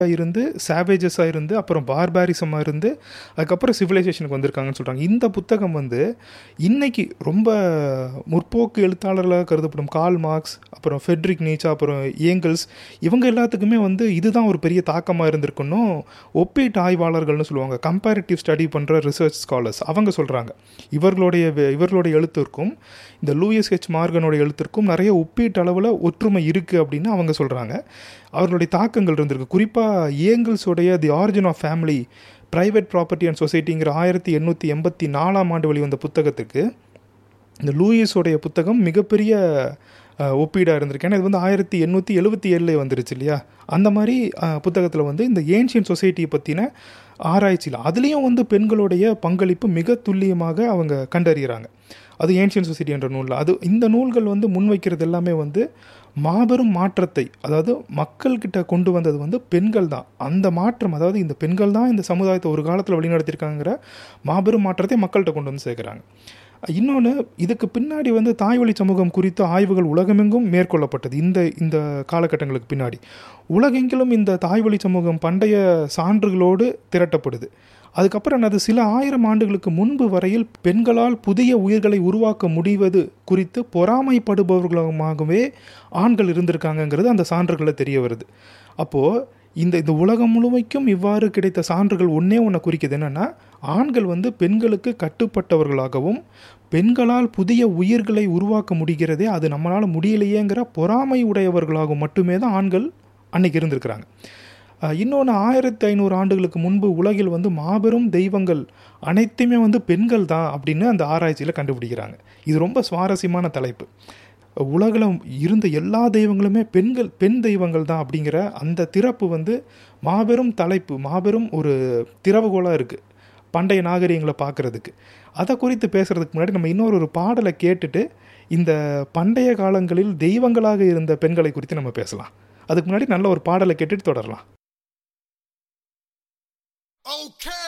இருந்து சாவேஜஸாக இருந்து அப்புறம் பார்பாரிசமாக இருந்து அதுக்கப்புறம் சிவிலைசேஷனுக்கு வந்திருக்காங்கன்னு சொல்கிறாங்க இந்த புத்தகம் வந்து இன்னைக்கு ரொம்ப முற்போக்கு எழுத்தாளர்களாக கருதப்படும் கால் மார்க்ஸ் அப்புறம் ஃபெட்ரிக் நீச்சா அப்புறம் ஏங்கல்ஸ் இவங்க எல்லாத்துக்குமே வந்து இதுதான் ஒரு பெரிய தாக்கமாக இருந்திருக்குன்னும் ஒப்பீட்டு ஆய்வாளர்கள்னு சொல்லுவாங்க கம்பேரிட்டிவ் ஸ்டடி பண்ணுற ரிசர்ச் ஸ்காலர்ஸ் அவங்க சொல்கிறாங்க இவர்களுடைய வே- இவர்களுடைய எழுத்திற்கும் இந்த லூயிஸ் ஹெச் மார்கனோட எழுத்திற்கும் நிறைய ஒப்பீட்டு அளவில் ஒற்றுமை இருக்குது அப்படின்னு அவங்க சொல்கிறாங்க அவர்களுடைய தாக்கங்கள் இருந்திருக்கு குறிப்பாக ஏங்கல்ஸோடைய the origin of family private property and சொசைட்டிங்கிற ஆயிரத்தி எண்ணூற்றி எண்பத்தி நாலாம் ஆண்டு வெளிவந்த புத்தகத்துக்கு இந்த லூயிஸோடைய புத்தகம் மிகப்பெரிய ஒப்பீடாக இருந்திருக்கு ஏன்னா இது வந்து ஆயிரத்தி எண்ணூற்றி எழுபத்தி ஏழில் வந்துருச்சு இல்லையா அந்த மாதிரி புத்தகத்தில் வந்து இந்த ஏன்ஷியன் சொசைட்டியை பற்றின ஆராய்ச்சியில் அதுலேயும் வந்து பெண்களுடைய பங்களிப்பு மிக துல்லியமாக அவங்க கண்டறிகிறாங்க அது ஏன்ஷியன் சொசைட்டி என்ற நூலில் அது இந்த நூல்கள் வந்து முன்வைக்கிறது எல்லாமே வந்து மாபெரும் மாற்றத்தை அதாவது மக்கள்கிட்ட கொண்டு வந்தது வந்து பெண்கள் தான் அந்த மாற்றம் அதாவது இந்த பெண்கள் தான் இந்த சமுதாயத்தை ஒரு காலத்தில் வழிநடத்தியிருக்காங்கிற மாபெரும் மாற்றத்தை மக்கள்கிட்ட கொண்டு வந்து சேர்க்குறாங்க இன்னொன்று இதுக்கு பின்னாடி வந்து தாய்வழி சமூகம் குறித்த ஆய்வுகள் உலகமெங்கும் மேற்கொள்ளப்பட்டது இந்த இந்த காலகட்டங்களுக்கு பின்னாடி உலகெங்கிலும் இந்த தாய்வழி சமூகம் பண்டைய சான்றுகளோடு திரட்டப்படுது அதுக்கப்புறம் என்னது சில ஆயிரம் ஆண்டுகளுக்கு முன்பு வரையில் பெண்களால் புதிய உயிர்களை உருவாக்க முடிவது குறித்து பொறாமைப்படுபவர்களாகவே ஆண்கள் இருந்திருக்காங்கங்கிறது அந்த சான்றுகளில் தெரிய வருது அப்போது இந்த இந்த உலகம் முழுமைக்கும் இவ்வாறு கிடைத்த சான்றுகள் ஒன்றே ஒன்று குறிக்குது என்னென்னா ஆண்கள் வந்து பெண்களுக்கு கட்டுப்பட்டவர்களாகவும் பெண்களால் புதிய உயிர்களை உருவாக்க முடிகிறதே அது நம்மளால் முடியலையேங்கிற பொறாமை உடையவர்களாகவும் மட்டுமே தான் ஆண்கள் அன்னைக்கு இருந்திருக்கிறாங்க இன்னொன்று ஆயிரத்தி ஐநூறு ஆண்டுகளுக்கு முன்பு உலகில் வந்து மாபெரும் தெய்வங்கள் அனைத்துமே வந்து பெண்கள் தான் அப்படின்னு அந்த ஆராய்ச்சியில் கண்டுபிடிக்கிறாங்க இது ரொம்ப சுவாரஸ்யமான தலைப்பு உலகில் இருந்த எல்லா தெய்வங்களுமே பெண்கள் பெண் தெய்வங்கள் தான் அப்படிங்கிற அந்த திறப்பு வந்து மாபெரும் தலைப்பு மாபெரும் ஒரு திறவுகோலாக இருக்குது பண்டைய நாகரிகங்களை பார்க்குறதுக்கு அதை குறித்து பேசுகிறதுக்கு முன்னாடி நம்ம இன்னொரு ஒரு பாடலை கேட்டுட்டு இந்த பண்டைய காலங்களில் தெய்வங்களாக இருந்த பெண்களை குறித்து நம்ம பேசலாம் அதுக்கு முன்னாடி நல்ல ஒரு பாடலை கேட்டுட்டு தொடரலாம் Okay.